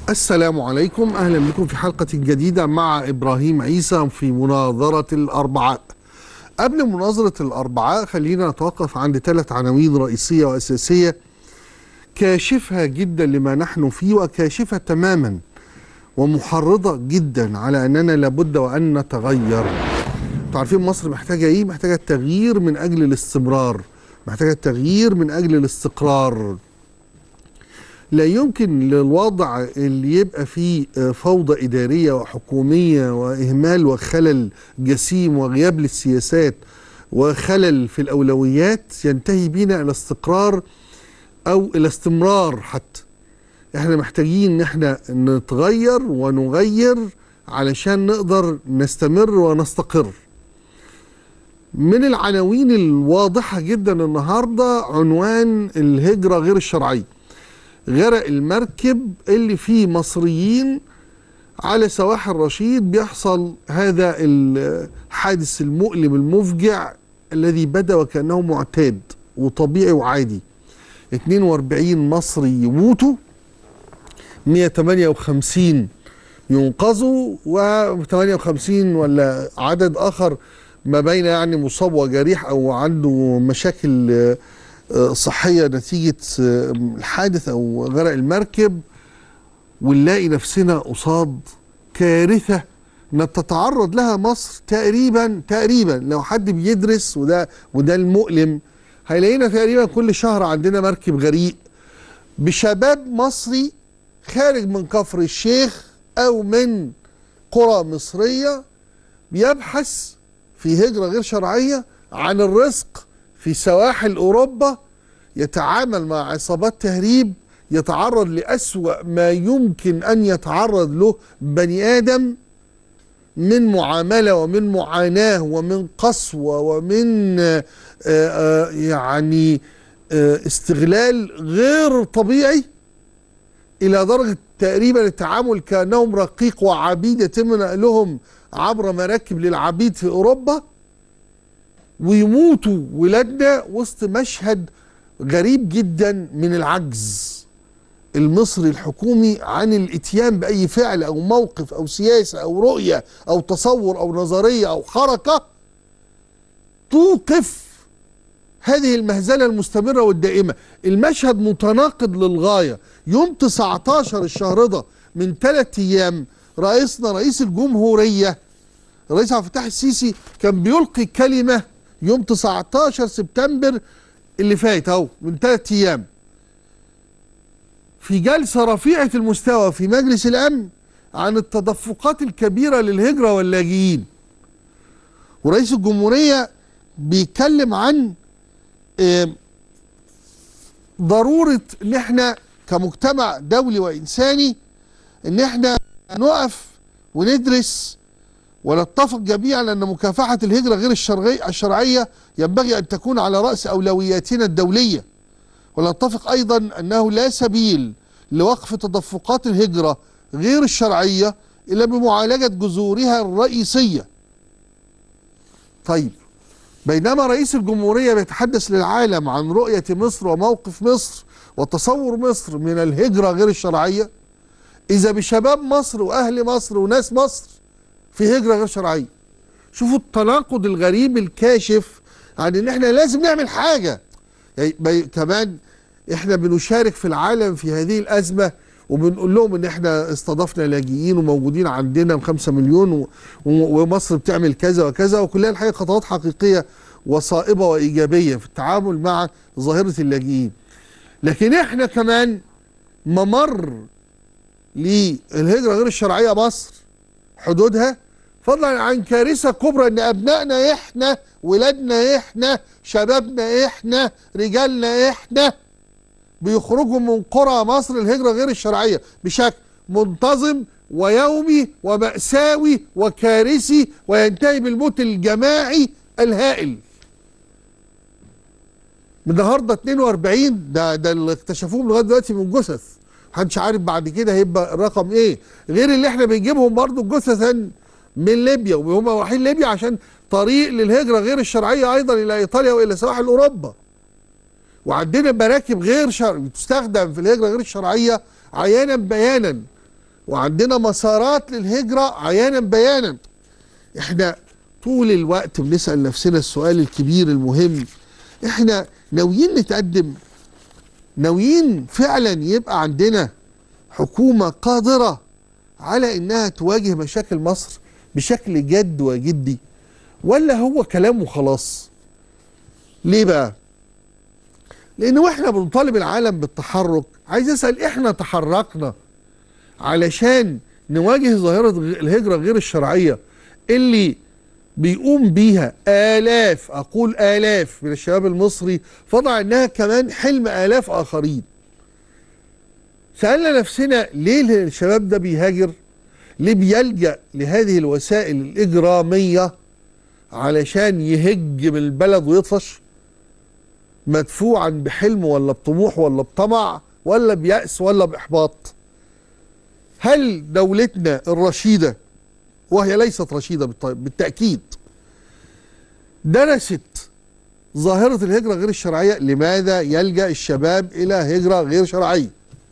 السلام عليكم اهلا بكم في حلقه جديده مع ابراهيم عيسى في مناظره الاربعاء. قبل مناظره الاربعاء خلينا نتوقف عند ثلاث عناوين رئيسيه واساسيه كاشفه جدا لما نحن فيه وكاشفه تماما ومحرضه جدا على اننا لابد وان نتغير. انتوا عارفين مصر محتاجه ايه؟ محتاجه التغيير من اجل الاستمرار، محتاجه التغيير من اجل الاستقرار. لا يمكن للوضع اللي يبقى فيه فوضى إدارية وحكومية وإهمال وخلل جسيم وغياب للسياسات وخلل في الأولويات ينتهي بنا إلى استقرار أو إلى استمرار حتى احنا محتاجين ان احنا نتغير ونغير علشان نقدر نستمر ونستقر من العناوين الواضحة جدا النهاردة عنوان الهجرة غير الشرعية غرق المركب اللي فيه مصريين على سواحل رشيد بيحصل هذا الحادث المؤلم المفجع الذي بدا وكانه معتاد وطبيعي وعادي 42 مصري يموتوا 158 ينقذوا و58 ولا عدد اخر ما بين يعني مصاب وجريح او عنده مشاكل صحيه نتيجه الحادث او غرق المركب ونلاقي نفسنا قصاد كارثه تتعرض لها مصر تقريبا تقريبا لو حد بيدرس وده وده المؤلم هيلاقينا تقريبا كل شهر عندنا مركب غريق بشباب مصري خارج من كفر الشيخ او من قرى مصريه بيبحث في هجره غير شرعيه عن الرزق في سواحل أوروبا يتعامل مع عصابات تهريب يتعرض لأسوأ ما يمكن أن يتعرض له بني آدم من معاملة ومن معاناة ومن قسوة ومن آآ آآ يعني آآ استغلال غير طبيعي إلى درجة تقريبا التعامل كأنهم رقيق وعبيد يتم نقلهم عبر مراكب للعبيد في أوروبا ويموتوا ولادنا وسط مشهد غريب جدا من العجز المصري الحكومي عن الاتيان باي فعل او موقف او سياسه او رؤيه او تصور او نظريه او حركه توقف هذه المهزله المستمره والدائمه المشهد متناقض للغايه يوم 19 الشهر ده من ثلاث ايام رئيسنا رئيس الجمهوريه الرئيس عبد الفتاح السيسي كان بيلقي كلمه يوم 19 سبتمبر اللي فات اهو من ثلاث ايام في جلسه رفيعه المستوى في مجلس الامن عن التدفقات الكبيره للهجره واللاجئين ورئيس الجمهوريه بيتكلم عن ضروره ان احنا كمجتمع دولي وانساني ان احنا نقف وندرس ونتفق جميعا ان مكافحه الهجره غير الشرعيه ينبغي ان تكون على راس اولوياتنا الدوليه ونتفق ايضا انه لا سبيل لوقف تدفقات الهجره غير الشرعيه الا بمعالجه جذورها الرئيسيه. طيب بينما رئيس الجمهوريه بيتحدث للعالم عن رؤيه مصر وموقف مصر وتصور مصر من الهجره غير الشرعيه اذا بشباب مصر واهل مصر وناس مصر في هجرة غير شرعية شوفوا التناقض الغريب الكاشف عن ان احنا لازم نعمل حاجة يعني كمان احنا بنشارك في العالم في هذه الازمة وبنقول لهم ان احنا استضفنا لاجئين وموجودين عندنا بخمسة مليون ومصر بتعمل كذا وكذا وكلها الحقيقة خطوات حقيقية وصائبة وإيجابية في التعامل مع ظاهرة اللاجئين لكن احنا كمان ممر للهجرة غير الشرعية مصر حدودها فضلا عن كارثة كبرى ان ابنائنا احنا ولادنا احنا شبابنا احنا رجالنا احنا بيخرجوا من قرى مصر الهجرة غير الشرعية بشكل منتظم ويومي ومأساوي وكارثي وينتهي بالموت الجماعي الهائل النهارده 42 ده ده اللي اكتشفوهم لغايه دلوقتي من جثث محدش عارف بعد كده هيبقى الرقم ايه غير اللي احنا بنجيبهم برضو جثثا من ليبيا وهم رايحين ليبيا عشان طريق للهجره غير الشرعيه ايضا الى ايطاليا والى سواحل اوروبا وعندنا مراكب غير شرعيه تستخدم في الهجره غير الشرعيه عيانا بيانا وعندنا مسارات للهجرة عيانا بيانا احنا طول الوقت بنسأل نفسنا السؤال الكبير المهم احنا ناويين نتقدم ناويين فعلا يبقى عندنا حكومة قادرة على انها تواجه مشاكل مصر بشكل جد وجدي ولا هو كلام وخلاص ليه بقى لان واحنا بنطالب العالم بالتحرك عايز اسال احنا تحركنا علشان نواجه ظاهره الهجره غير الشرعيه اللي بيقوم بيها آلاف أقول آلاف من الشباب المصري فضع أنها كمان حلم آلاف آخرين سألنا نفسنا ليه الشباب ده بيهاجر ليه بيلجأ لهذه الوسائل الإجرامية علشان يهج من البلد ويطفش مدفوعا بحلم ولا بطموح ولا بطمع ولا بيأس ولا بإحباط هل دولتنا الرشيدة وهي ليست رشيدة بالتأكيد درست ظاهرة الهجرة غير الشرعية لماذا يلجأ الشباب إلى هجرة غير شرعية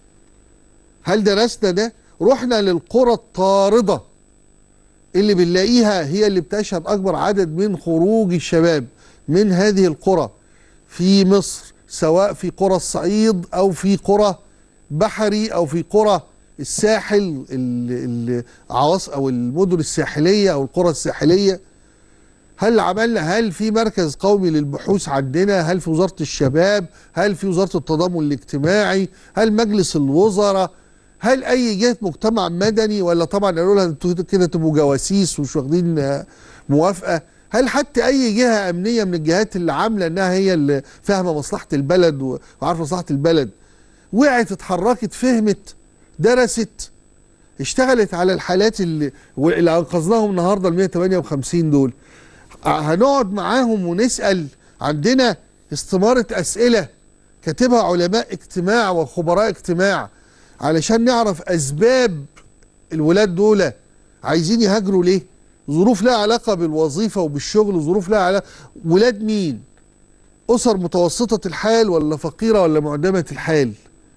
هل درسنا ده رحنا للقرى الطاردة اللي بنلاقيها هي اللي بتشهد أكبر عدد من خروج الشباب من هذه القرى في مصر سواء في قرى الصعيد أو في قرى بحري أو في قرى الساحل العواصم أو المدن الساحلية أو القرى الساحلية هل عملنا هل في مركز قومي للبحوث عندنا هل في وزارة الشباب هل في وزارة التضامن الاجتماعي هل مجلس الوزراء هل اي جهه مجتمع مدني ولا طبعا قالوا لها انتوا كده تبقوا جواسيس ومش واخدين موافقه هل حتى اي جهه امنيه من الجهات اللي عامله انها هي اللي فاهمه مصلحه البلد وعارفه مصلحه البلد وقعت اتحركت فهمت درست اشتغلت على الحالات اللي اللي انقذناهم النهارده ال 158 دول هنقعد معاهم ونسال عندنا استماره اسئله كاتبها علماء اجتماع وخبراء اجتماع علشان نعرف اسباب الولاد دول عايزين يهاجروا ليه ظروف لها علاقه بالوظيفه وبالشغل ظروف لها علاقه ولاد مين اسر متوسطه الحال ولا فقيره ولا معدمه الحال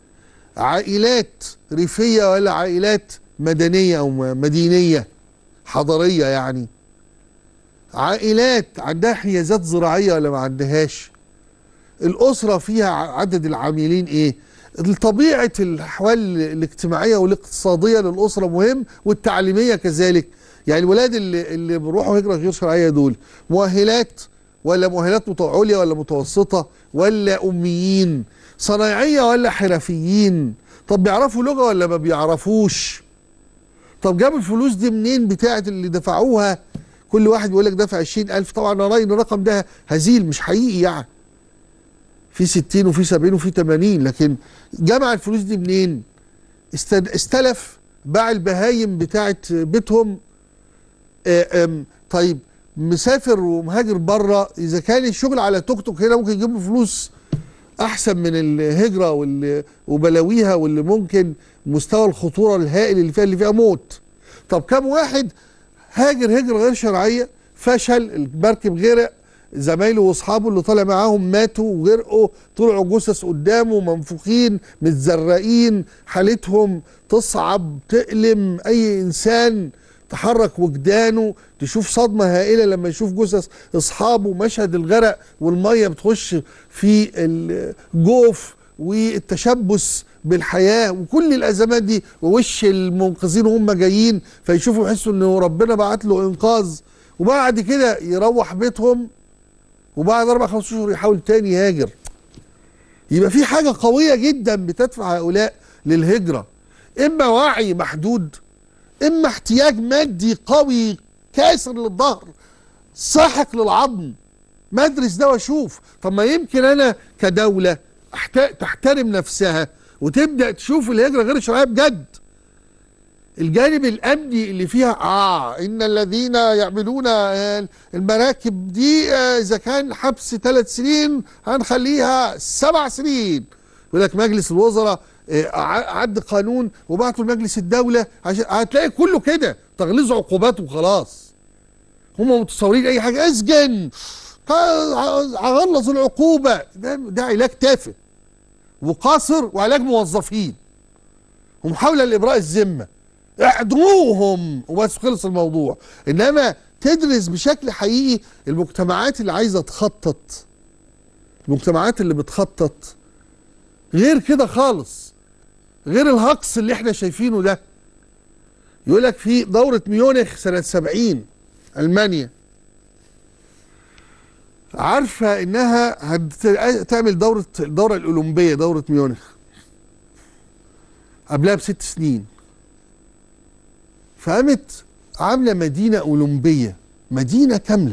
عائلات ريفيه ولا عائلات مدنيه او مدينيه حضريه يعني عائلات عندها حيازات زراعيه ولا ما عندهاش الاسره فيها عدد العاملين ايه طبيعه الاحوال الاجتماعيه والاقتصاديه للاسره مهم والتعليميه كذلك يعني الولاد اللي اللي بيروحوا هجره غير شرعيه دول مؤهلات ولا مؤهلات عليا ولا متوسطه ولا اميين صنايعيه ولا حرفيين طب بيعرفوا لغه ولا ما بيعرفوش طب جابوا الفلوس دي منين بتاعه اللي دفعوها كل واحد بيقول لك دفع 20000 طبعا انا رايي ان الرقم ده هزيل مش حقيقي يعني في 60 وفي 70 وفي 80 لكن جمع الفلوس دي منين استلف باع البهايم بتاعت بيتهم طيب مسافر ومهاجر بره اذا كان الشغل على توك توك هنا ممكن يجيب له فلوس احسن من الهجره واللي وبلاويها واللي ممكن مستوى الخطوره الهائل اللي فيها اللي فيها موت طب كم واحد هاجر هجره غير شرعيه فشل المركب غرق زمايله واصحابه اللي طالع معاهم ماتوا وغرقوا طلعوا جثث قدامه منفوخين متزرقين حالتهم تصعب تألم اي انسان تحرك وجدانه تشوف صدمه هائله لما يشوف جثث اصحابه مشهد الغرق والميه بتخش في الجوف والتشبث بالحياه وكل الازمات دي ووش المنقذين وهم جايين فيشوفوا يحسوا ان ربنا بعت له انقاذ وبعد كده يروح بيتهم وبعد اربع خمس شهور يحاول تاني يهاجر يبقى في حاجه قويه جدا بتدفع هؤلاء للهجره اما وعي محدود اما احتياج مادي قوي كاسر للظهر ساحق للعظم ما ادرس ده واشوف طب ما يمكن انا كدوله تحترم نفسها وتبدا تشوف الهجره غير الشرعيه بجد الجانب الامني اللي فيها اه ان الذين يعملون المراكب دي اذا كان حبس ثلاث سنين هنخليها سبع سنين يقول لك مجلس الوزراء عد قانون وبعته لمجلس الدوله عشان هتلاقي كله كده تغليظ عقوبات وخلاص هم متصورين اي حاجه اسجن غلظ العقوبه ده, ده علاج تافه وقاصر وعلاج موظفين ومحاوله لابراء الذمه اعدموهم وبس خلص الموضوع انما تدرس بشكل حقيقي المجتمعات اللي عايزه تخطط المجتمعات اللي بتخطط غير كده خالص غير الهقص اللي احنا شايفينه ده يقول لك في دورة ميونخ سنة 70 ألمانيا عارفة إنها هتعمل دورة الدورة الأولمبية دورة ميونخ قبلها بست سنين فقامت عاملة مدينة أولمبية مدينة كاملة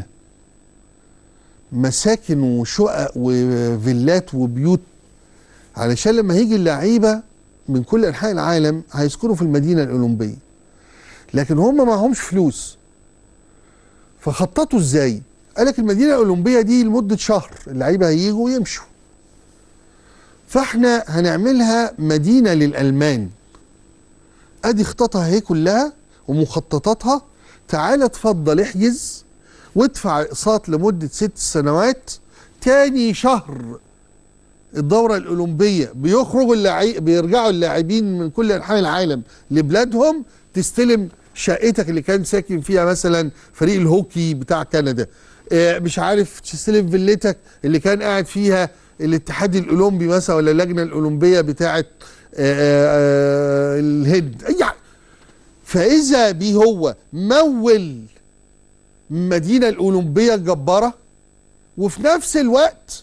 مساكن وشقق وفيلات وبيوت علشان لما هيجي اللعيبة من كل أنحاء العالم هيسكنوا في المدينة الأولمبية لكن هم معهمش فلوس فخططوا ازاي قال لك المدينة الأولمبية دي لمدة شهر اللعيبة هيجوا ويمشوا فاحنا هنعملها مدينة للألمان ادي خططها هي كلها ومخططاتها تعالى اتفضل احجز وادفع اقساط لمدة ست سنوات تاني شهر الدورة الأولمبية بيخرجوا اللاعبين بيرجعوا اللاعبين من كل أنحاء العالم لبلادهم تستلم شقتك اللي كان ساكن فيها مثلا فريق الهوكي بتاع كندا آه، مش عارف تستلم فيلتك اللي كان قاعد فيها الاتحاد الأولمبي مثلا ولا اللجنة الأولمبية بتاعة آه، آه، الهند يعني فإذا به هو مول المدينة الأولمبية الجبارة وفي نفس الوقت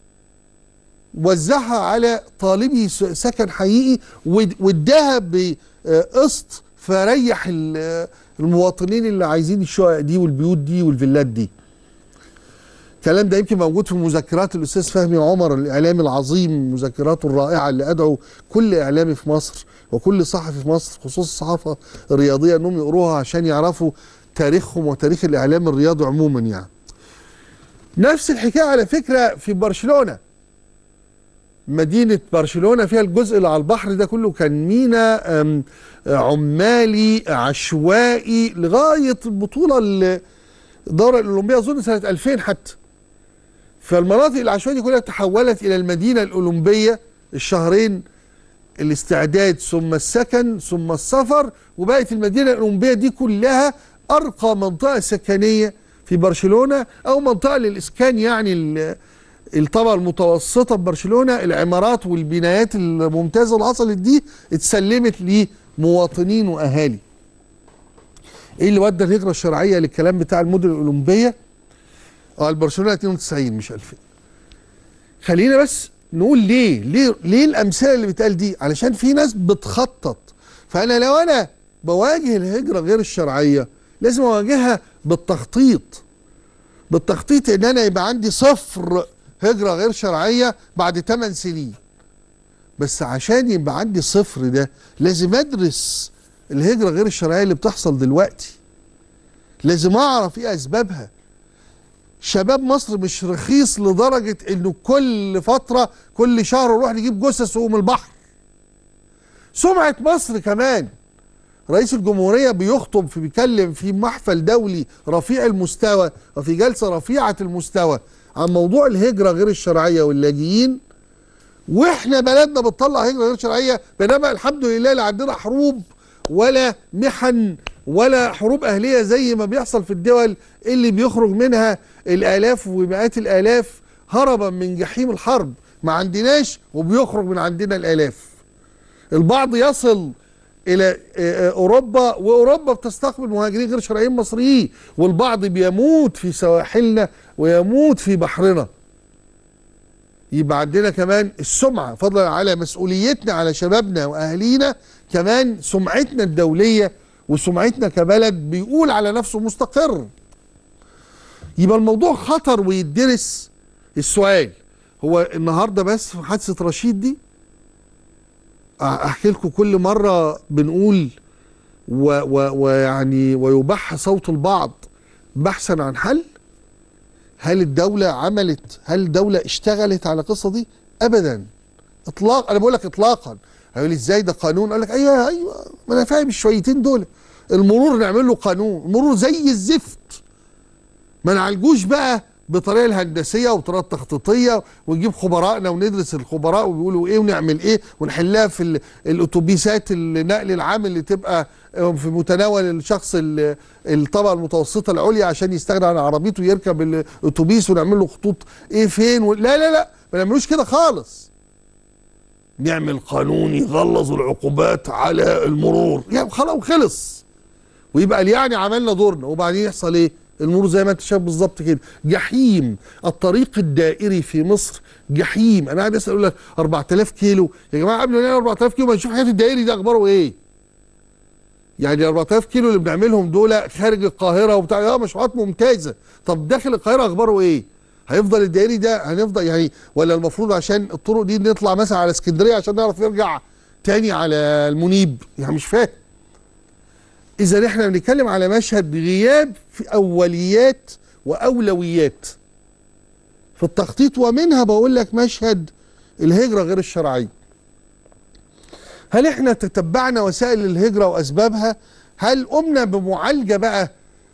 وزعها على طالبي سكن حقيقي واداها بقسط فريح المواطنين اللي عايزين الشقق دي والبيوت دي والفيلات دي الكلام ده يمكن موجود في مذكرات الاستاذ فهمي عمر الاعلامي العظيم مذكراته الرائعه اللي ادعو كل اعلامي في مصر وكل صحفي في مصر خصوصا الصحافه الرياضيه انهم يقروها عشان يعرفوا تاريخهم وتاريخ الاعلام الرياضي عموما يعني. نفس الحكايه على فكره في برشلونه مدينة برشلونة فيها الجزء اللي على البحر ده كله كان مينا عمالي عشوائي لغاية البطولة الدورة الأولمبية أظن سنة 2000 حتى فالمناطق العشوائية دي كلها تحولت إلى المدينة الأولمبية الشهرين الاستعداد ثم السكن ثم السفر وبقت المدينة الأولمبية دي كلها أرقى منطقة سكنية في برشلونة أو منطقة للإسكان يعني الطبقه المتوسطه ببرشلونه العمارات والبنايات الممتازه اللي حصلت دي اتسلمت لمواطنين واهالي. ايه اللي ودى الهجره الشرعيه للكلام بتاع المدن الاولمبيه؟ اه البرشلونه 92 مش 2000. خلينا بس نقول ليه؟ ليه ليه الامثله اللي بتقال دي؟ علشان في ناس بتخطط فانا لو انا بواجه الهجره غير الشرعيه لازم اواجهها بالتخطيط. بالتخطيط ان انا يبقى عندي صفر هجرة غير شرعية بعد 8 سنين بس عشان يبقى عندي صفر ده لازم ادرس الهجرة غير الشرعية اللي بتحصل دلوقتي لازم اعرف ايه اسبابها شباب مصر مش رخيص لدرجة انه كل فترة كل شهر نروح نجيب جثث من البحر سمعة مصر كمان رئيس الجمهورية بيخطب في بيكلم في محفل دولي رفيع المستوى وفي جلسة رفيعة المستوى عن موضوع الهجرة غير الشرعية واللاجئين واحنا بلدنا بتطلع هجرة غير شرعية بينما الحمد لله لا عندنا حروب ولا محن ولا حروب أهلية زي ما بيحصل في الدول اللي بيخرج منها الآلاف ومئات الآلاف هربا من جحيم الحرب ما عندناش وبيخرج من عندنا الآلاف البعض يصل الى اوروبا واوروبا بتستقبل مهاجرين غير شرعيين مصريين والبعض بيموت في سواحلنا ويموت في بحرنا يبقى عندنا كمان السمعه فضلا على مسؤوليتنا على شبابنا واهالينا كمان سمعتنا الدوليه وسمعتنا كبلد بيقول على نفسه مستقر يبقى الموضوع خطر ويدرس السؤال هو النهارده بس في حادثه رشيد دي احكي لكم كل مره بنقول ويعني ويبح صوت البعض بحثا عن حل هل الدولة عملت هل الدولة اشتغلت على القصة دي ابدا اطلاق انا بقول لك اطلاقا هيقول ازاي ده قانون اقول لك ايوه ايوه ما انا فاهم الشويتين دول المرور نعمل له قانون المرور زي الزفت ما نعالجوش بقى بطريقه الهندسيه وبطريقه التخطيطيه ونجيب خبرائنا وندرس الخبراء وبيقولوا ايه ونعمل ايه ونحلها في ال- الاتوبيسات النقل العام اللي تبقى في متناول الشخص ال- الطبقه المتوسطه العليا عشان يستغنى عن عربيته ويركب الاتوبيس ونعمل له خطوط ايه فين و... لا لا لا ما نعملوش كده خالص نعمل قانون يغلظ العقوبات على المرور يعني خلاص وخلص ويبقى اللي يعني عملنا دورنا وبعدين يحصل ايه المرور زي ما انت شايف بالظبط كده جحيم الطريق الدائري في مصر جحيم انا قاعد اسال اقول لك 4000 كيلو يا جماعه قبل ما نعمل 4000 كيلو ما نشوف حياه الدائري ده اخباره ايه يعني 4000 كيلو اللي بنعملهم دول خارج القاهره وبتاع اه مشروعات ممتازه طب داخل القاهره اخباره ايه هيفضل الدائري ده هنفضل يعني ولا المفروض عشان الطرق دي نطلع مثلا على اسكندريه عشان نعرف نرجع تاني على المنيب يعني مش فاهم اذا احنا بنتكلم على مشهد غياب في اوليات واولويات في التخطيط ومنها بقول لك مشهد الهجره غير الشرعيه هل احنا تتبعنا وسائل الهجره واسبابها هل قمنا بمعالجه بقى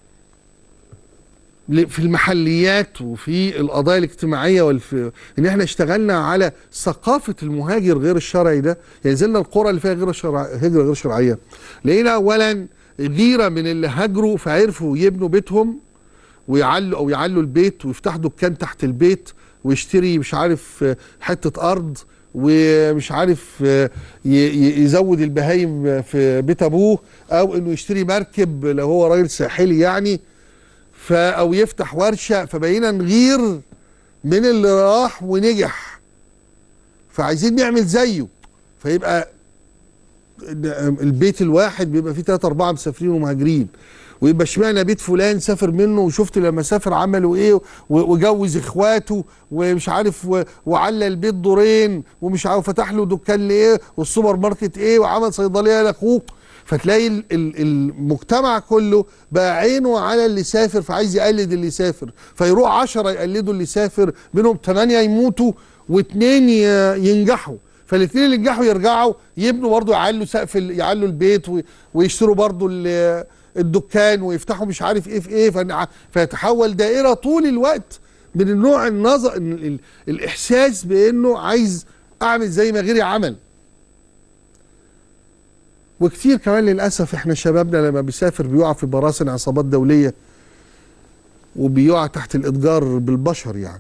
ل- في المحليات وفي القضايا الاجتماعيه والف... ان احنا اشتغلنا على ثقافه المهاجر غير الشرعي ده يعني نزلنا القرى اللي فيها غير شرع... هجره غير شرعيه لقينا اولا غيره من اللي هاجروا فعرفوا يبنوا بيتهم ويعلوا او يعلوا البيت ويفتحوا دكان تحت البيت ويشتري مش عارف آه، حته ارض ومش عارف آه، ي- ي- يزود البهايم في بيت ابوه او انه يشتري مركب لو هو راجل ساحلي يعني ف او يفتح ورشه فبقينا نغير من اللي راح ونجح فعايزين نعمل زيه فيبقى البيت الواحد بيبقى فيه ثلاثة أربعة مسافرين ومهاجرين ويبقى اشمعنى بيت فلان سافر منه وشفت لما سافر عملوا ايه و- وجوز اخواته ومش عارف و- وعلى البيت دورين ومش عارف فتح له دكان لايه والسوبر ماركت ايه وعمل صيدليه لاخوه فتلاقي ال- ال- المجتمع كله بقى عينه على اللي سافر فعايز يقلد اللي سافر فيروح عشرة يقلدوا اللي سافر منهم ثمانية يموتوا واثنين ي- ينجحوا فالاثنين اللي ينجحوا يرجعوا يبنوا برضه يعلوا سقف ال- يعلوا البيت و- ويشتروا برضه ال- الدكان ويفتحوا مش عارف ايه في ايه فنع- فيتحول دائره طول الوقت من النوع النظر ال- ال- الاحساس بانه عايز اعمل زي ما غيري عمل وكتير كمان للاسف احنا شبابنا لما بيسافر بيقع في براثن عصابات دوليه وبيقع تحت الاتجار بالبشر يعني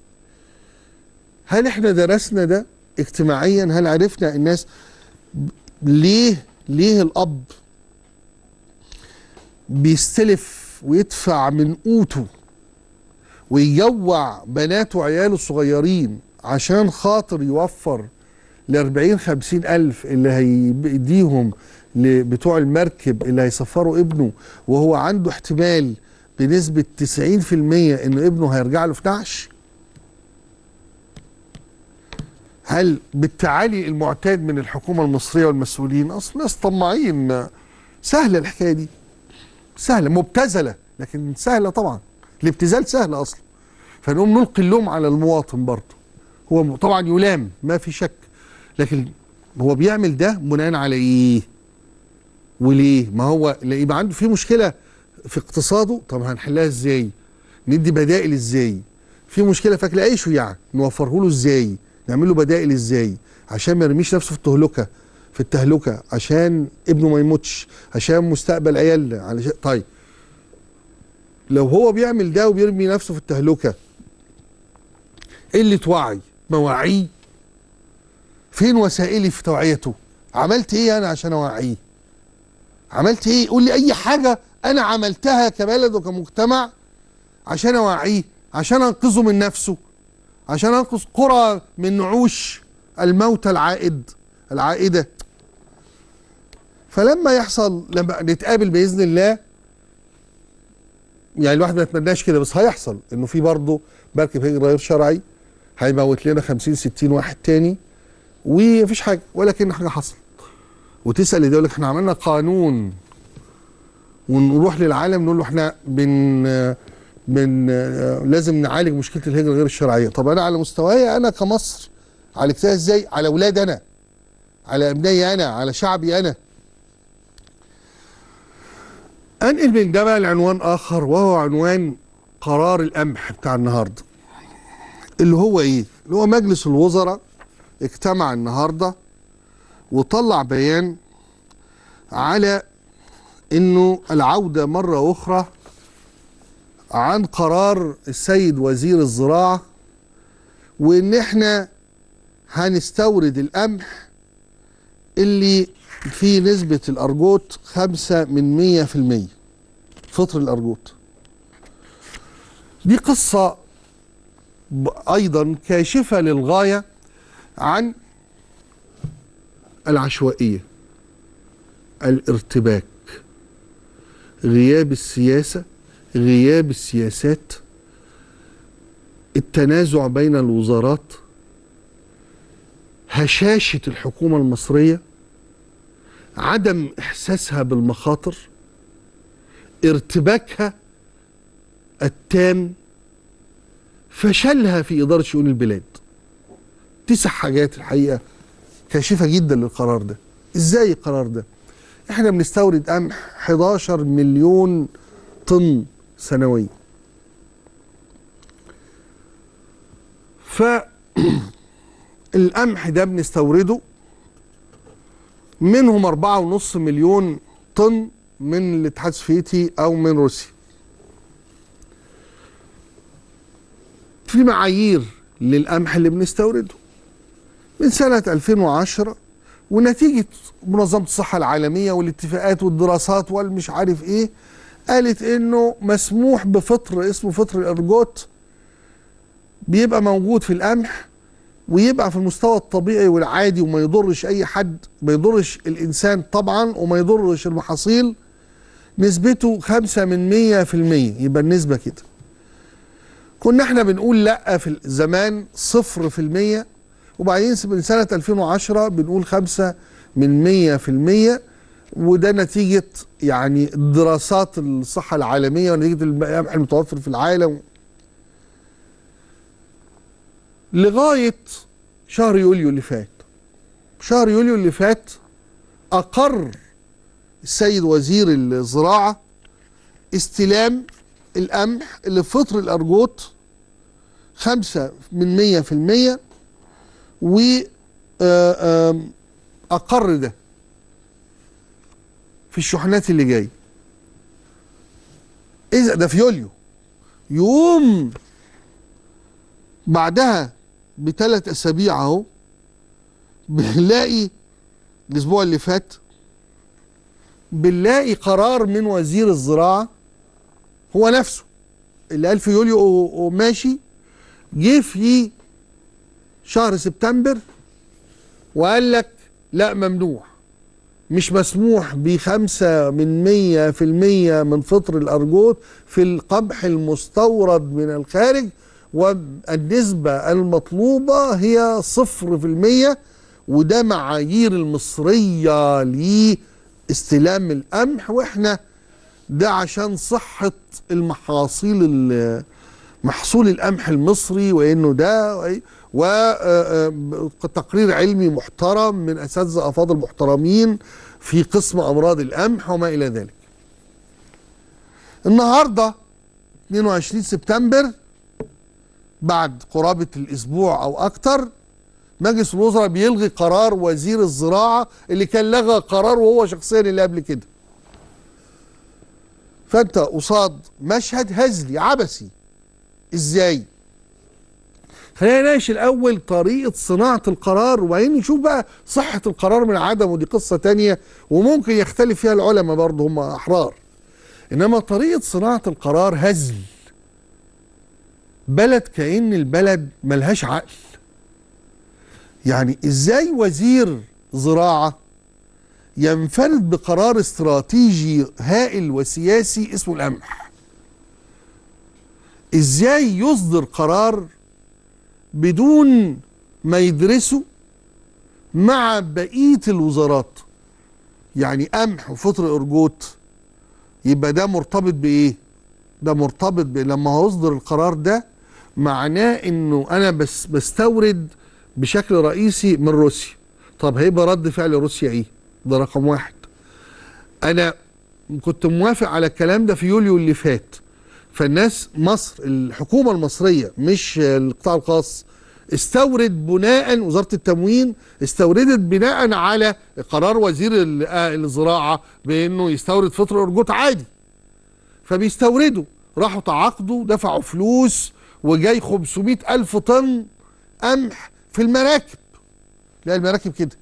هل احنا درسنا ده اجتماعيا هل عرفنا الناس ب- ليه ليه الاب بيستلف ويدفع من قوته ويجوع بناته وعياله الصغيرين عشان خاطر يوفر ل 40 50 الف اللي هيديهم بتوع المركب اللي هيسفروا ابنه وهو عنده احتمال بنسبة 90% ان ابنه هيرجع له في نعش هل بالتعالي المعتاد من الحكومة المصرية والمسؤولين اصل ناس طماعين سهلة الحكاية دي سهلة مبتذلة لكن سهلة طبعا الابتذال سهل اصلا فنقوم نلقي اللوم على المواطن برضه هو طبعا يلام ما في شك لكن هو بيعمل ده بناء على ايه وليه ما هو لا يبقى عنده في مشكله في اقتصاده طب هنحلها ازاي ندي بدائل ازاي في مشكله في اكل عيشه يعني نوفره له ازاي نعمل له بدائل ازاي عشان ما يرميش نفسه في التهلكه في التهلكه عشان ابنه ما يموتش عشان مستقبل عيالنا علشان طيب لو هو بيعمل ده وبيرمي نفسه في التهلكه قله وعي مواعيه فين وسائلي في توعيته عملت ايه انا عشان اوعيه عملت ايه قول لي اي حاجه انا عملتها كبلد وكمجتمع عشان اوعيه عشان انقذه من نفسه عشان انقذ قرى من نعوش الموتى العائد العائده فلما يحصل لما نتقابل باذن الله يعني الواحد ما يتمناش كده بس هيحصل انه في برضه مركب هجره غير شرعي هيموت لنا 50 60 واحد تاني ومفيش حاجه ولا كان حاجه حصلت وتسال اللي يقول لك احنا عملنا قانون ونروح للعالم نقول له احنا بن بن لازم نعالج مشكله الهجره غير الشرعيه طب انا على مستواي انا كمصر عالجتها ازاي على اولاد انا على ابنائي انا على شعبي انا انقل من ده بقى لعنوان اخر وهو عنوان قرار القمح بتاع النهارده اللي هو ايه اللي هو مجلس الوزراء اجتمع النهارده وطلع بيان على انه العوده مره اخرى عن قرار السيد وزير الزراعه وان احنا هنستورد القمح اللي فيه نسبة الأرجوت خمسة من مية في المية فطر الأرجوت دي قصة ب- أيضا كاشفة للغاية عن العشوائية الارتباك غياب السياسة غياب السياسات التنازع بين الوزارات هشاشة الحكومة المصرية عدم إحساسها بالمخاطر ارتباكها التام فشلها في إدارة شؤون البلاد تسع حاجات الحقيقة كاشفة جدا للقرار ده إزاي القرار ده إحنا بنستورد قمح 11 مليون طن سنويا ف القمح ده بنستورده منهم أربعة ونص مليون طن من الاتحاد السوفيتي أو من روسيا في معايير للقمح اللي بنستورده من سنة 2010 ونتيجة منظمة الصحة العالمية والاتفاقات والدراسات والمش عارف ايه قالت انه مسموح بفطر اسمه فطر الارجوت بيبقى موجود في القمح ويبقى في المستوى الطبيعي والعادي وما يضرش اي حد ما يضرش الانسان طبعا وما يضرش المحاصيل نسبته خمسة من مية في المية يبقى النسبة كده كنا احنا بنقول لا في الزمان صفر في المية وبعدين من سنة 2010 بنقول خمسة من مية في المية وده نتيجة يعني دراسات الصحة العالمية ونتيجة القمح المتوفر في العالم لغاية شهر يوليو اللي فات شهر يوليو اللي فات أقر السيد وزير الزراعة استلام القمح اللي في فطر الأرجوت خمسة من مية في المية و آه، آم، أقر ده في الشحنات اللي جاية إذا ده في يوليو يوم بعدها بثلاث اسابيع اهو بنلاقي الاسبوع اللي فات بنلاقي قرار من وزير الزراعه هو نفسه اللي قال في يوليو و- وماشي جه في شهر سبتمبر وقال لك لا ممنوع مش مسموح بخمسة من مية في المية من فطر الأرجوت في القمح المستورد من الخارج والنسبة المطلوبة هي صفر في المية وده معايير المصرية لاستلام القمح واحنا ده عشان صحة المحاصيل ال- محصول القمح المصري وانه ده وتقرير علمي محترم من اساتذه افاضل محترمين في قسم امراض القمح وما الى ذلك. النهارده 22 سبتمبر بعد قرابه الاسبوع او اكتر مجلس الوزراء بيلغي قرار وزير الزراعه اللي كان لغى قرار وهو شخصيا اللي قبل كده. فانت قصاد مشهد هزلي عبثي ازاي؟ خلينا نناقش الاول طريقه صناعه القرار وبعدين نشوف بقى صحه القرار من عدمه ودي قصه تانية وممكن يختلف فيها العلماء برضه هم احرار انما طريقه صناعه القرار هزل بلد كأن البلد ملهاش عقل يعني ازاي وزير زراعه ينفرد بقرار استراتيجي هائل وسياسي اسمه القمح ازاي يصدر قرار بدون ما يدرسه مع بقية الوزارات يعني قمح وفطر أرجوت يبقى ده مرتبط بإيه؟ ده مرتبط ب لما هيصدر القرار ده معناه إنه أنا بس بستورد بشكل رئيسي من روسيا طب هيبقى رد فعل روسيا إيه؟ ده رقم واحد أنا كنت موافق على الكلام ده في يوليو اللي فات فالناس مصر الحكومه المصريه مش القطاع الخاص استورد بناء وزاره التموين استوردت بناء على قرار وزير ال- آه الزراعه بانه يستورد فطر ارجوت عادي فبيستوردوا راحوا تعاقدوا دفعوا فلوس وجاي 500 ألف طن قمح في المراكب لا المراكب كده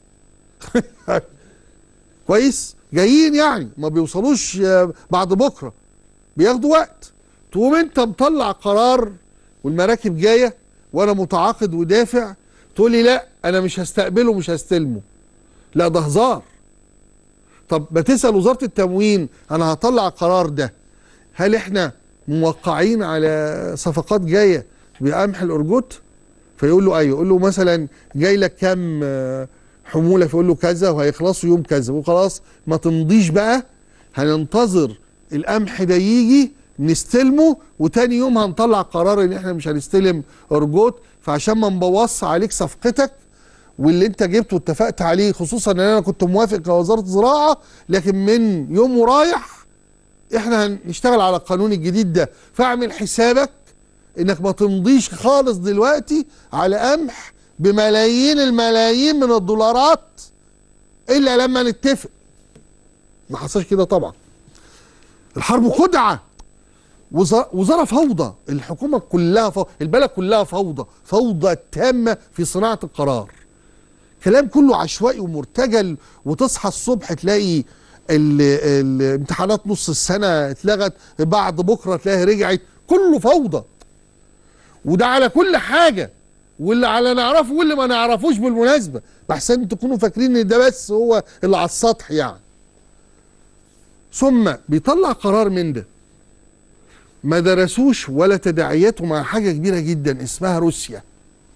كويس جايين يعني ما بيوصلوش آه، بعد بكره بياخدوا وقت تقوم انت مطلع قرار والمراكب جايه وانا متعاقد ودافع تقول لي لا انا مش هستقبله مش هستلمه لا ده هزار طب ما تسال وزاره التموين انا هطلع القرار ده هل احنا موقعين على صفقات جايه بقمح الارجوت فيقول له ايوه يقول له مثلا جاي لك كام آه، حموله فيقول له كذا وهيخلصوا يوم كذا وخلاص ما تمضيش بقى هننتظر القمح ده يجي نستلمه وتاني يوم هنطلع قرار ان احنا مش هنستلم ارجوت فعشان ما نبوظش عليك صفقتك واللي انت جبته واتفقت عليه خصوصا ان انا كنت موافق كوزاره زراعه لكن من يوم ورايح احنا هنشتغل على القانون الجديد ده فاعمل حسابك انك ما تمضيش خالص دلوقتي على قمح بملايين الملايين من الدولارات الا لما نتفق ما حصلش كده طبعا الحرب خدعه وز- وزاره فوضى الحكومه كلها فوضى البلد كلها فوضى فوضى تامه في صناعه القرار كلام كله عشوائي ومرتجل وتصحى الصبح تلاقي ال- الامتحانات نص السنه اتلغت بعد بكره تلاقيها رجعت كله فوضى وده على كل حاجه واللي على نعرفه واللي ما نعرفوش بالمناسبه بحسن تكونوا فاكرين ان ده بس هو اللي على السطح يعني ثم بيطلع قرار من ده ما درسوش ولا تداعياته مع حاجه كبيره جدا اسمها روسيا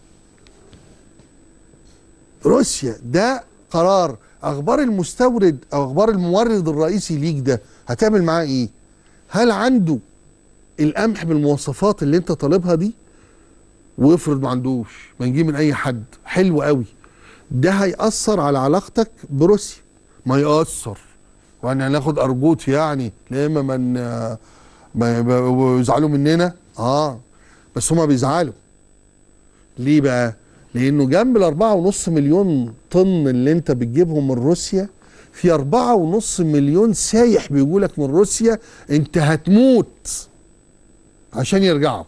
روسيا ده قرار اخبار المستورد او اخبار المورد الرئيسي ليك ده هتعمل معاه ايه هل عنده القمح بالمواصفات اللي انت طالبها دي وافرض ما عندوش ما نجيب من اي حد حلو قوي ده هيأثر على علاقتك بروسيا ما يأثر وانا هناخد ارجوت يعني لا اما من ما ما- يزعلوا مننا اه بس هما بيزعلوا ليه بقى لانه جنب الأربعة ونص مليون طن اللي انت بتجيبهم من روسيا في أربعة ونص مليون سايح بيجولك من روسيا انت هتموت عشان يرجعوا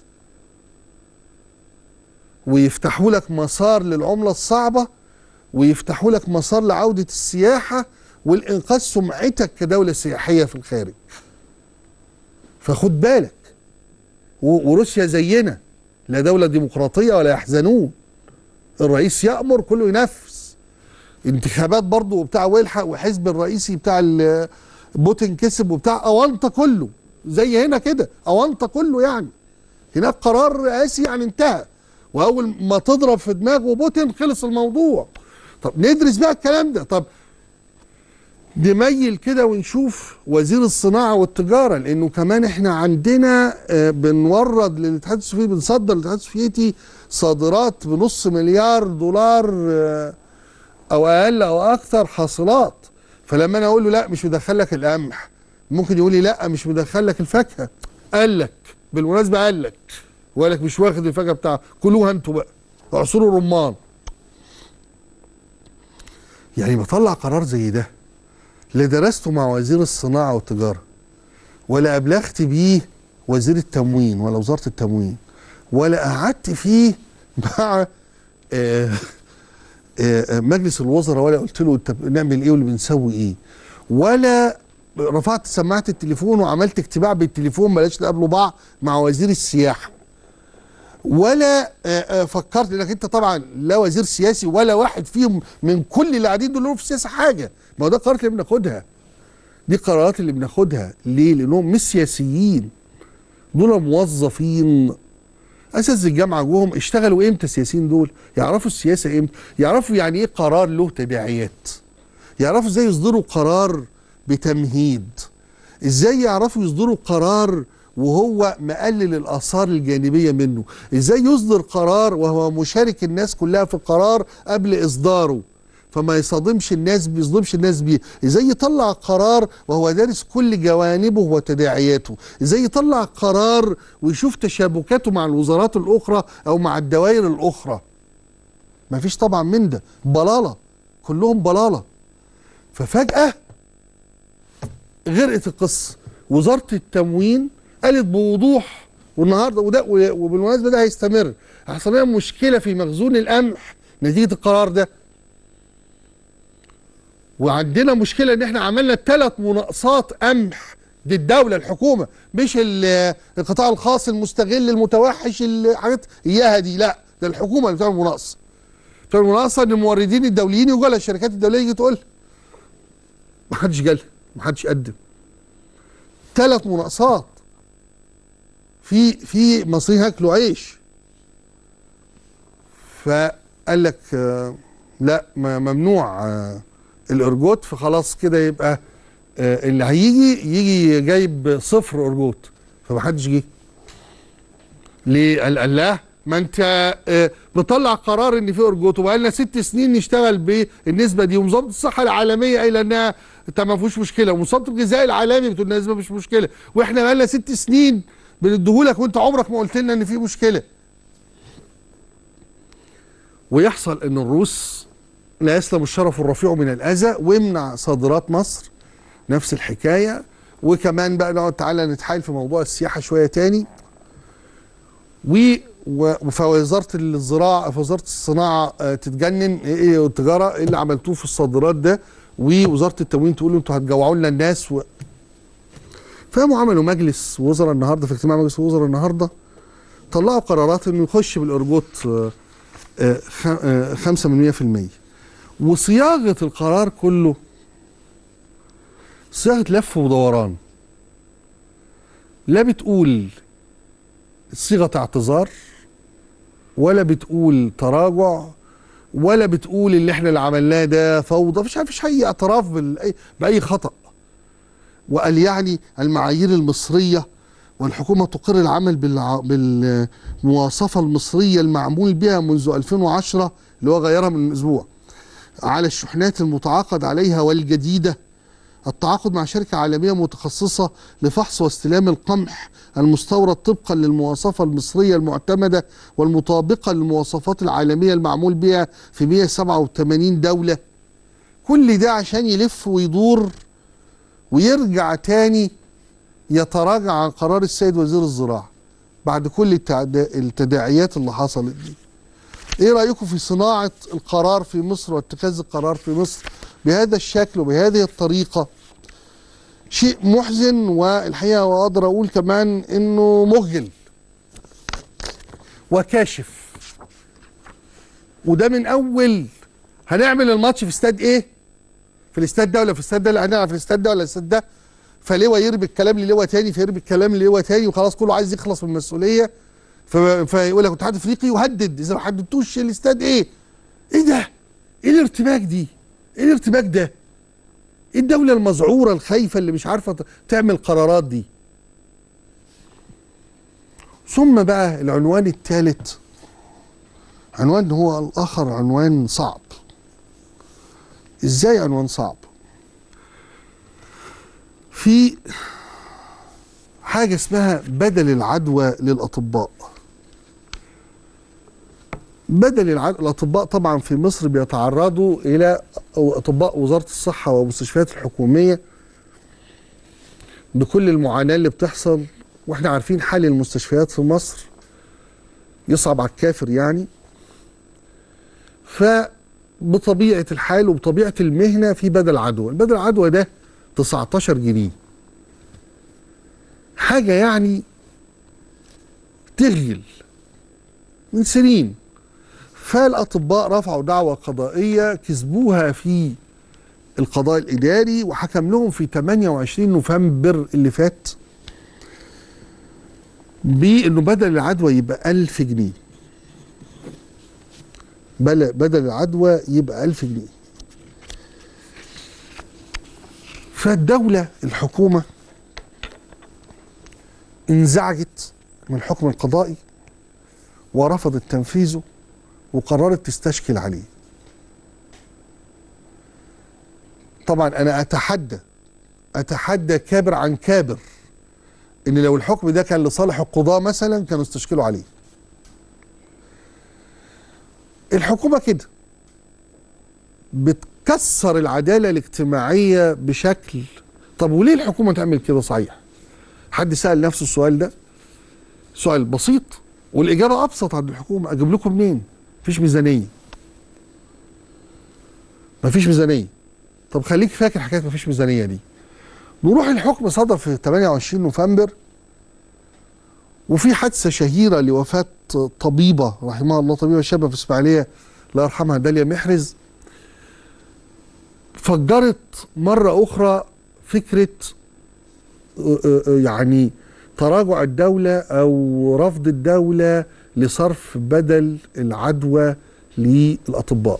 ويفتحوا لك مسار للعملة الصعبة ويفتحوا لك مسار لعودة السياحة والإنقاذ سمعتك كدولة سياحية في الخارج فخد بالك و- وروسيا زينا لا دولة ديمقراطية ولا يحزنون الرئيس يأمر كله ينفذ انتخابات برضه وبتاع ويلحق وحزب الرئيسي بتاع ال- بوتين كسب وبتاع أونطة كله زي هنا كده أونطة كله يعني هناك قرار رئاسي يعني انتهى واول ما تضرب في دماغه بوتين خلص الموضوع طب ندرس بقى الكلام ده طب نميل كده ونشوف وزير الصناعه والتجاره لانه كمان احنا عندنا آه، بنورد للاتحاد السوفيتي بنصدر للاتحاد السوفيتي صادرات بنص مليار دولار آه، او اقل او اكثر حاصلات فلما انا اقول له لا مش مدخل لك القمح ممكن يقول لي لا مش مدخل لك الفاكهه قال لك بالمناسبه قال لك وقال لك مش واخد الفاكهه بتاعه كلوها انتوا بقى اعصروا رمان يعني بطلع قرار زي ده لا درسته مع وزير الصناعه والتجاره ولا ابلغت بيه وزير التموين ولا وزاره التموين ولا قعدت فيه مع آه آه، مجلس الوزراء ولا قلت له انت نعمل ايه واللي بنسوي ايه ولا رفعت سماعه التليفون وعملت اجتماع بالتليفون بلاش تقابلوا بعض مع وزير السياحه ولا آه، آه، فكرت انك انت طبعا لا وزير سياسي ولا واحد فيهم من كل اللي قاعدين دول لهم في السياسه حاجه ما هو ده القرارات اللي بناخدها دي قرارات اللي بناخدها ليه لانهم مش سياسيين دول موظفين اساس الجامعه جوهم اشتغلوا امتى السياسيين دول يعرفوا السياسه امتى يعرفوا يعني ايه قرار له تداعيات يعرفوا ازاي يصدروا قرار بتمهيد ازاي يعرفوا يصدروا قرار وهو مقلل الاثار الجانبيه منه ازاي يصدر قرار وهو مشارك الناس كلها في القرار قبل اصداره فما يصادمش الناس بيصدمش الناس بيه ازاي يطلع قرار وهو دارس كل جوانبه وتداعياته ازاي يطلع قرار ويشوف تشابكاته مع الوزارات الاخرى او مع الدوائر الاخرى ما فيش طبعا من ده بلاله كلهم بلاله ففجاه غرقت القصه وزاره التموين قالت بوضوح والنهارده وده وبالمناسبه ده هيستمر هيحصل لنا مشكله في مخزون القمح نتيجه القرار ده وعندنا مشكله ان احنا عملنا ثلاث مناقصات قمح دي الدوله الحكومه مش ال- القطاع الخاص المستغل المتوحش الحاجات اياها دي لا ده الحكومه اللي بتعمل مناقصه بتعمل مناقصه ان الموردين الدوليين يجوا لها الشركات الدوليه يجي تقول ما حدش جالها ما حدش قدم ثلاث مناقصات في في مصريين هاكلوا عيش فقال لك آه، لا ما- ممنوع آه، الارجوت فخلاص كده يبقى آه، اللي هيجي يجي جايب صفر ارجوت فمحدش جه ليه قال قال لا ما انت آه، بتطلع قرار ان في ارجوت وبقالنا ست سنين نشتغل بالنسبه دي ومنظمه الصحه العالميه قايله انها انت ما فيهوش مشكله ومنظمه الغذاء العالمي بتقول النسبه مش مشكله واحنا بقالنا ست سنين بنديهولك وانت عمرك ما قلت لنا ان في مشكله ويحصل ان الروس لا يسلم الشرف الرفيع من الاذى ويمنع صادرات مصر نفس الحكايه وكمان بقى نقعد تعالى نتحايل في موضوع السياحه شويه تاني و و- فوزاره الزراعه في وزاره الصناعه آه، تتجنن ايه إيه والتجاره ايه اللي عملتوه في الصادرات ده ووزاره التموين تقول له انتوا هتجوعوا لنا الناس و... فقاموا عملوا مجلس وزراء النهارده في اجتماع مجلس الوزراء النهارده طلعوا قرارات انه يخش بالارجوت آه، آه، خ- آه، خمسة من مية في المية وصياغة القرار كله صياغة لف ودوران لا بتقول صيغة اعتذار ولا بتقول تراجع ولا بتقول اللي احنا اللي عملناه ده فوضى مفيش مفيش اي اعتراف بالأي- باي خطأ وقال يعني المعايير المصرية والحكومة تقر العمل بالع- بالمواصفة المصرية المعمول بها منذ 2010 اللي هو غيرها من أسبوع على الشحنات المتعاقد عليها والجديدة التعاقد مع شركة عالمية متخصصة لفحص واستلام القمح المستورد طبقا للمواصفة المصرية المعتمدة والمطابقة للمواصفات العالمية المعمول بها في 187 دولة كل ده عشان يلف ويدور ويرجع تاني يتراجع عن قرار السيد وزير الزراعة بعد كل التعدا- التداعيات اللي حصلت دي ايه رأيكم في صناعة القرار في مصر واتخاذ القرار في مصر بهذا الشكل وبهذه الطريقة شيء محزن والحقيقة وأقدر أقول كمان إنه مخجل وكاشف وده من أول هنعمل الماتش في استاد إيه؟ في الاستاد ده ولا في الاستاد ده لا هنلعب في الاستاد ده ولا الاستاد ده فلواء يرمي الكلام للواء تاني فيرمي الكلام للواء تاني وخلاص كله عايز يخلص من المسؤوليه ف- فيقول لك الاتحاد الافريقي يهدد اذا ما حددتوش الاستاد ايه؟ ايه ده؟ ايه الارتباك دي؟ ايه الارتباك ده؟ ايه الدوله المذعوره الخايفه اللي مش عارفه ت- تعمل قرارات دي؟ ثم بقى العنوان الثالث عنوان هو الاخر عنوان صعب ازاي عنوان صعب في حاجة اسمها بدل العدوى للأطباء بدل العدوى الأطباء طبعا في مصر بيتعرضوا إلى أو أطباء وزارة الصحة والمستشفيات الحكومية بكل المعاناة اللي بتحصل واحنا عارفين حال المستشفيات في مصر يصعب على الكافر يعني فبطبيعة الحال وبطبيعة المهنة في بدل عدوى البدل العدوى ده 19 جنيه حاجة يعني تغيل من سنين فالأطباء رفعوا دعوة قضائية كسبوها في القضاء الإداري وحكم لهم في 28 نوفمبر اللي فات بأنه بدل العدوى يبقى 1000 جنيه بل- بدل العدوى يبقى 1000 جنيه فالدولة الحكومة انزعجت من الحكم القضائي ورفضت تنفيذه وقررت تستشكل عليه طبعا انا اتحدى اتحدى كابر عن كابر ان لو الحكم ده كان لصالح القضاة مثلا كانوا استشكلوا عليه الحكومة كده بتكسر العدالة الاجتماعية بشكل طب وليه الحكومة تعمل كده صحيح حد سأل نفسه السؤال ده سؤال بسيط والإجابة أبسط عند الحكومة أجيب لكم منين مفيش ميزانية مفيش ميزانية طب خليك فاكر حكاية مفيش ميزانية دي نروح الحكم صدر في 28 نوفمبر وفي حادثة شهيرة لوفاة طبيبة رحمها الله طبيبة شابة في إسماعيلية الله يرحمها داليا محرز فجرت مرة أخرى فكرة يعني تراجع الدولة أو رفض الدولة لصرف بدل العدوى للأطباء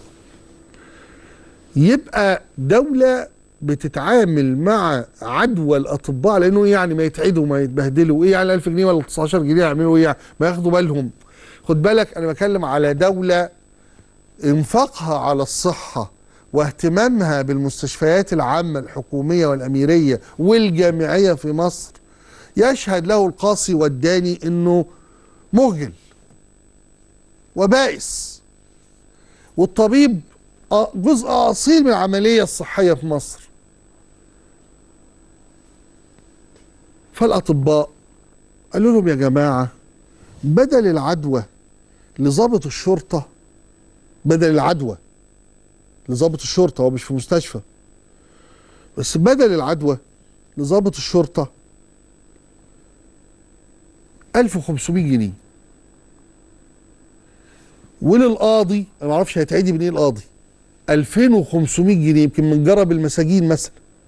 يبقى دولة بتتعامل مع عدوى الاطباء لانه يعني ما يتعدوا ما يتبهدلوا ايه يعني 1000 جنيه ولا 19 جنيه يعملوا ايه ما ياخدوا بالهم خد بالك انا بتكلم على دوله انفاقها على الصحه واهتمامها بالمستشفيات العامه الحكوميه والاميريه والجامعيه في مصر يشهد له القاصي والداني انه مهجل وبائس والطبيب جزء اصيل من العمليه الصحيه في مصر فالاطباء قالوا لهم يا جماعه بدل العدوى لضابط الشرطه بدل العدوى لضابط الشرطه هو مش في مستشفى بس بدل العدوى لضابط الشرطه 1500 جنيه وللقاضي انا ما اعرفش هيتعدي من ايه القاضي 2500 جنيه يمكن من جرب المساجين مثلا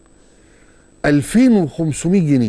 2500 جنيه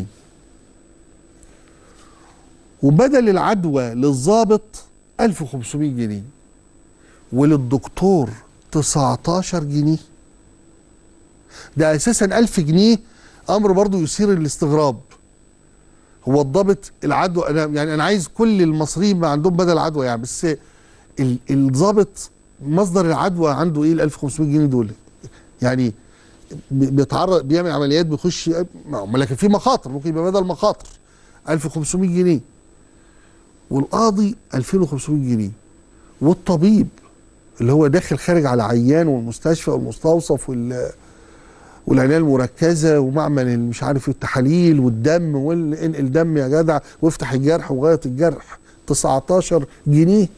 وبدل العدوى للضابط 1500 جنيه وللدكتور 19 جنيه ده اساسا 1000 جنيه امر برضو يثير الاستغراب هو الضابط العدوى انا يعني انا عايز كل المصريين ما عندهم بدل عدوى يعني بس الضابط مصدر العدوى عنده ايه ال 1500 جنيه دول يعني بيتعرض بيعمل عمليات بيخش لكن في مخاطر ممكن يبقى بدل مخاطر 1500 جنيه والقاضي 2500 جنيه والطبيب اللي هو داخل خارج على عيان والمستشفى والمستوصف وال والعنايه المركزه ومعمل مش عارف التحاليل والدم وانقل دم يا جدع وافتح الجرح وغايه الجرح 19 جنيه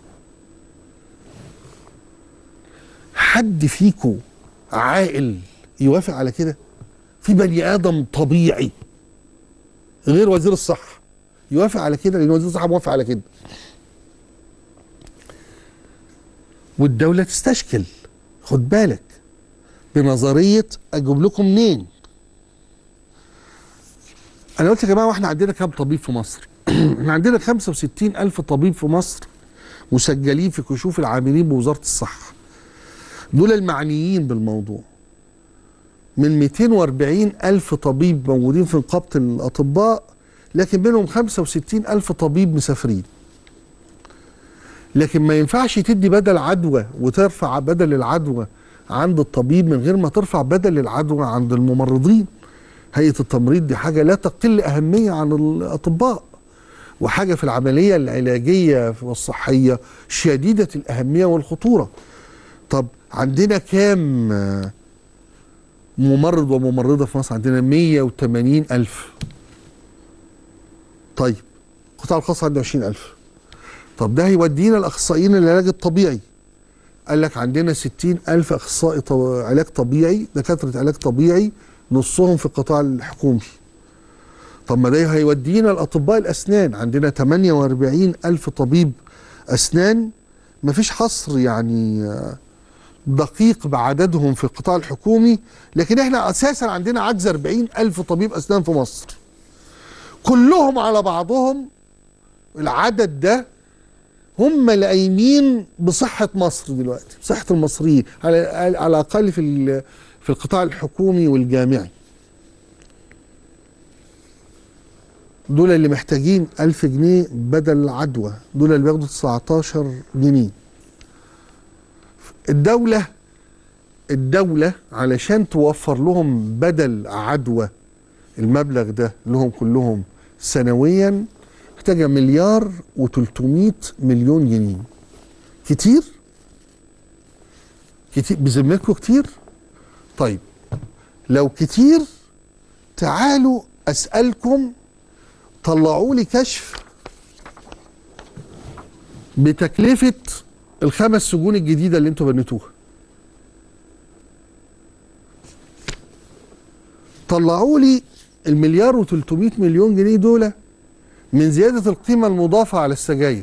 حد فيكم عاقل يوافق على كده في بني ادم طبيعي غير وزير الصحه يوافق على كده لان وزير الصحه موافق على كده والدوله تستشكل خد بالك بنظريه اجيب لكم منين انا قلت يا جماعه واحنا عندنا كام طبيب في مصر احنا عندنا 65 الف طبيب في مصر مسجلين في كشوف العاملين بوزاره الصحه دول المعنيين بالموضوع من 240 ألف طبيب موجودين في نقابة الأطباء لكن منهم 65 ألف طبيب مسافرين لكن ما ينفعش تدي بدل عدوى وترفع بدل العدوى عند الطبيب من غير ما ترفع بدل العدوى عند الممرضين هيئة التمريض دي حاجة لا تقل أهمية عن الأطباء وحاجة في العملية العلاجية والصحية شديدة الأهمية والخطورة طب عندنا كام ممرض وممرضة في مصر عندنا 180 ألف طيب القطاع الخاص عنده 20 ألف طب ده هيودينا الأخصائيين العلاج الطبيعي قال لك عندنا 60 ألف أخصائي علاج طبيعي دكاترة علاج طبيعي نصهم في القطاع الحكومي طب ما ده هيودينا الأطباء الأسنان عندنا 48 ألف طبيب أسنان مفيش حصر يعني دقيق بعددهم في القطاع الحكومي لكن احنا اساسا عندنا عجز 40 الف طبيب اسنان في مصر كلهم على بعضهم العدد ده هم اللي قايمين بصحه مصر دلوقتي بصحه المصريين على على الاقل في في القطاع الحكومي والجامعي دول اللي محتاجين ألف جنيه بدل العدوى دول اللي بياخدوا 19 جنيه الدولة الدولة علشان توفر لهم بدل عدوى المبلغ ده لهم كلهم سنويا محتاجة مليار و300 مليون جنيه كتير كتير بذمتكم كتير طيب لو كتير تعالوا اسالكم طلعوا لي كشف بتكلفه الخمس سجون الجديده اللي انتوا بنيتوها طلعوا لي المليار و300 مليون جنيه دول من زياده القيمه المضافه على السجاير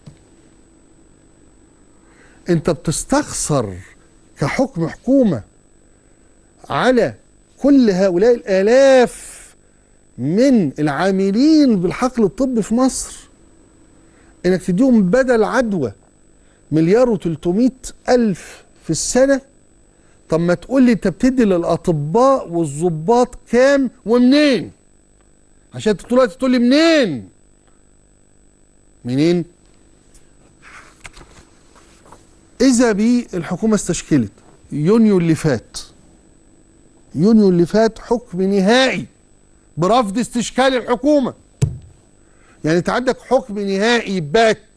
انت بتستخسر كحكم حكومه على كل هؤلاء الالاف من العاملين بالحقل الطبي في مصر انك تديهم بدل عدوى مليار و300 الف في السنه طب ما تقول لي انت بتدي للاطباء والظباط كام ومنين عشان انت طول الوقت تقول لي منين منين اذا بي الحكومه استشكلت يونيو اللي فات يونيو اللي فات حكم نهائي برفض استشكال الحكومه يعني انت عندك حكم نهائي بات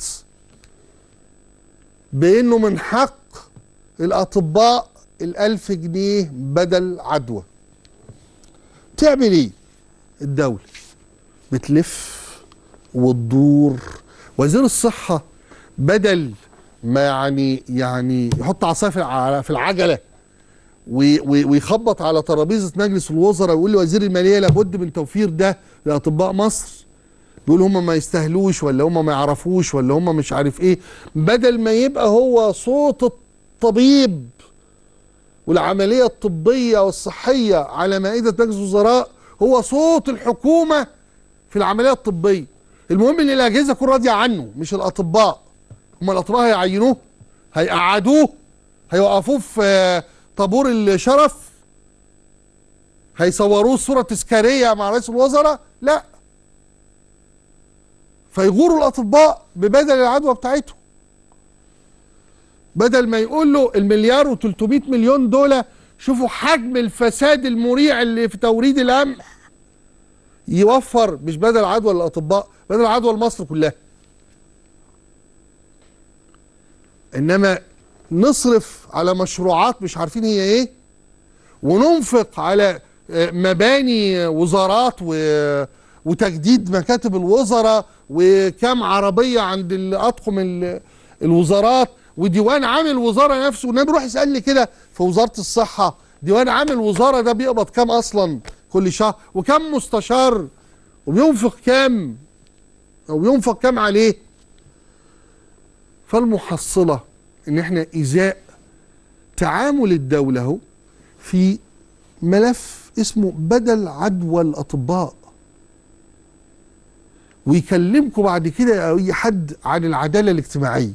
بانه من حق الاطباء الالف جنيه بدل عدوى تعمل ايه الدولة بتلف وتدور وزير الصحة بدل ما يعني يعني يحط عصايه في الع- في العجلة وي- وي- ويخبط على ترابيزة مجلس الوزراء ويقول لوزير المالية لابد من توفير ده لأطباء مصر بيقول هم ما يستاهلوش ولا هم ما يعرفوش ولا هم مش عارف ايه بدل ما يبقى هو صوت الطبيب والعملية الطبية والصحية على مائدة مجلس الوزراء هو صوت الحكومة في العملية الطبية المهم ان الاجهزة تكون راضية عنه مش الاطباء هم الاطباء هيعينوه هيقعدوه هيوقفوه في آه، طابور الشرف هيصوروه صورة تذكارية مع رئيس الوزراء لا فيغوروا الاطباء ببدل العدوى بتاعتهم بدل ما يقول له المليار و300 مليون دول شوفوا حجم الفساد المريع اللي في توريد القمح يوفر مش بدل عدوى للاطباء بدل عدوى لمصر كلها انما نصرف على مشروعات مش عارفين هي ايه وننفق على آه، مباني وزارات و- وتجديد مكاتب الوزراء وكم عربية عند ال- أطقم ال- الوزارات وديوان عامل وزارة نفسه والنبي روح يسألني كده في وزارة الصحة ديوان عامل وزارة ده بيقبض كام أصلا كل شهر وكم مستشار وبينفق كام أو ينفق كام عليه فالمحصلة إن إحنا إزاء تعامل الدولة اهو في ملف اسمه بدل عدوى الأطباء ويكلمكم بعد كده أي حد عن العدالة الاجتماعية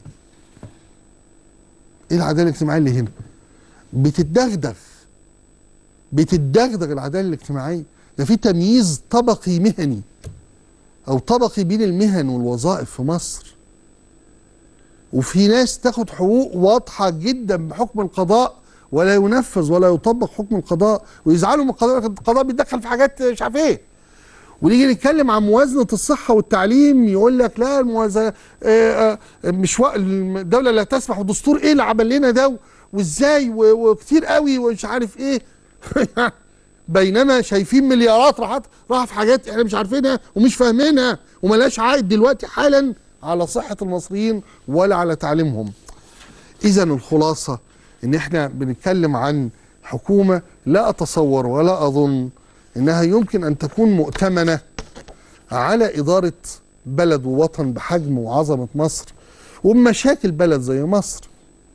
إيه العدالة الاجتماعية اللي هنا بتتدغدغ بتتدغدغ العدالة الاجتماعية ده في تمييز طبقي مهني أو طبقي بين المهن والوظائف في مصر وفي ناس تاخد حقوق واضحة جدا بحكم القضاء ولا ينفذ ولا يطبق حكم القضاء ويزعلوا من القضاء القضاء بيتدخل في حاجات مش عارف ايه ونيجي نتكلم عن موازنة الصحة والتعليم يقول لك لا الموازنة آه، آه، مش وق- الدولة لا تسمح والدستور ايه اللي عمل لنا ده وازاي و- وكتير قوي ومش عارف ايه بينما شايفين مليارات راحت راح في حاجات احنا مش عارفينها ومش فاهمينها وملاش عائد دلوقتي حالا على صحة المصريين ولا على تعليمهم اذا الخلاصة ان احنا بنتكلم عن حكومة لا اتصور ولا اظن انها يمكن ان تكون مؤتمنة على ادارة بلد ووطن بحجم وعظمة مصر وبمشاكل بلد زي مصر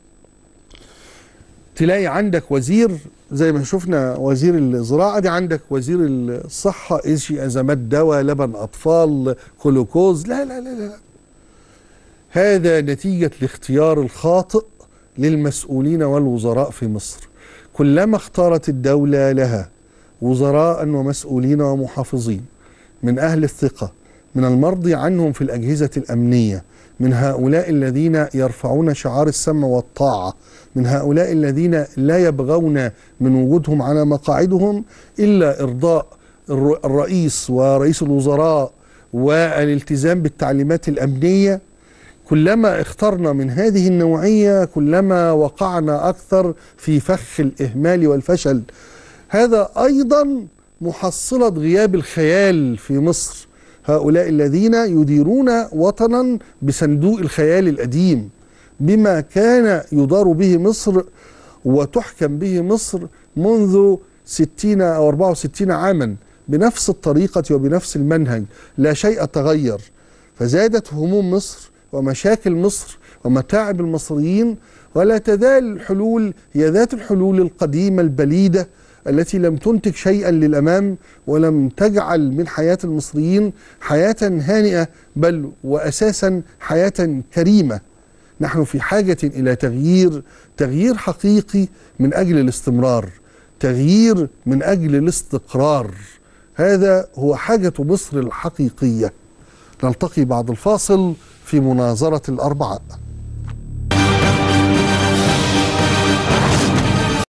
تلاقي عندك وزير زي ما شفنا وزير الزراعة دي عندك وزير الصحة إيشي أزمات دواء لبن أطفال كلوكوز لا لا لا لا هذا نتيجة الاختيار الخاطئ للمسؤولين والوزراء في مصر كلما اختارت الدولة لها وزراء ومسؤولين ومحافظين من أهل الثقة من المرضي عنهم في الأجهزة الأمنية من هؤلاء الذين يرفعون شعار السمع والطاعة من هؤلاء الذين لا يبغون من وجودهم على مقاعدهم إلا إرضاء الر- الرئيس ورئيس الوزراء والالتزام بالتعليمات الأمنية كلما اخترنا من هذه النوعية كلما وقعنا أكثر في فخ الإهمال والفشل هذا أيضا محصلة غياب الخيال في مصر هؤلاء الذين يديرون وطنا بصندوق الخيال القديم بما كان يدار به مصر وتحكم به مصر منذ 60 أو 64 عاما بنفس الطريقة وبنفس المنهج لا شيء تغير فزادت هموم مصر ومشاكل مصر ومتاعب المصريين ولا تزال الحلول هي ذات الحلول القديمة البليدة التي لم تنتج شيئا للأمام ولم تجعل من حياة المصريين حياة هانئة بل وأساسا حياة كريمة نحن في حاجة إلى تغيير تغيير حقيقي من أجل الاستمرار تغيير من أجل الاستقرار هذا هو حاجة مصر الحقيقية نلتقي بعد الفاصل في مناظرة الأربعاء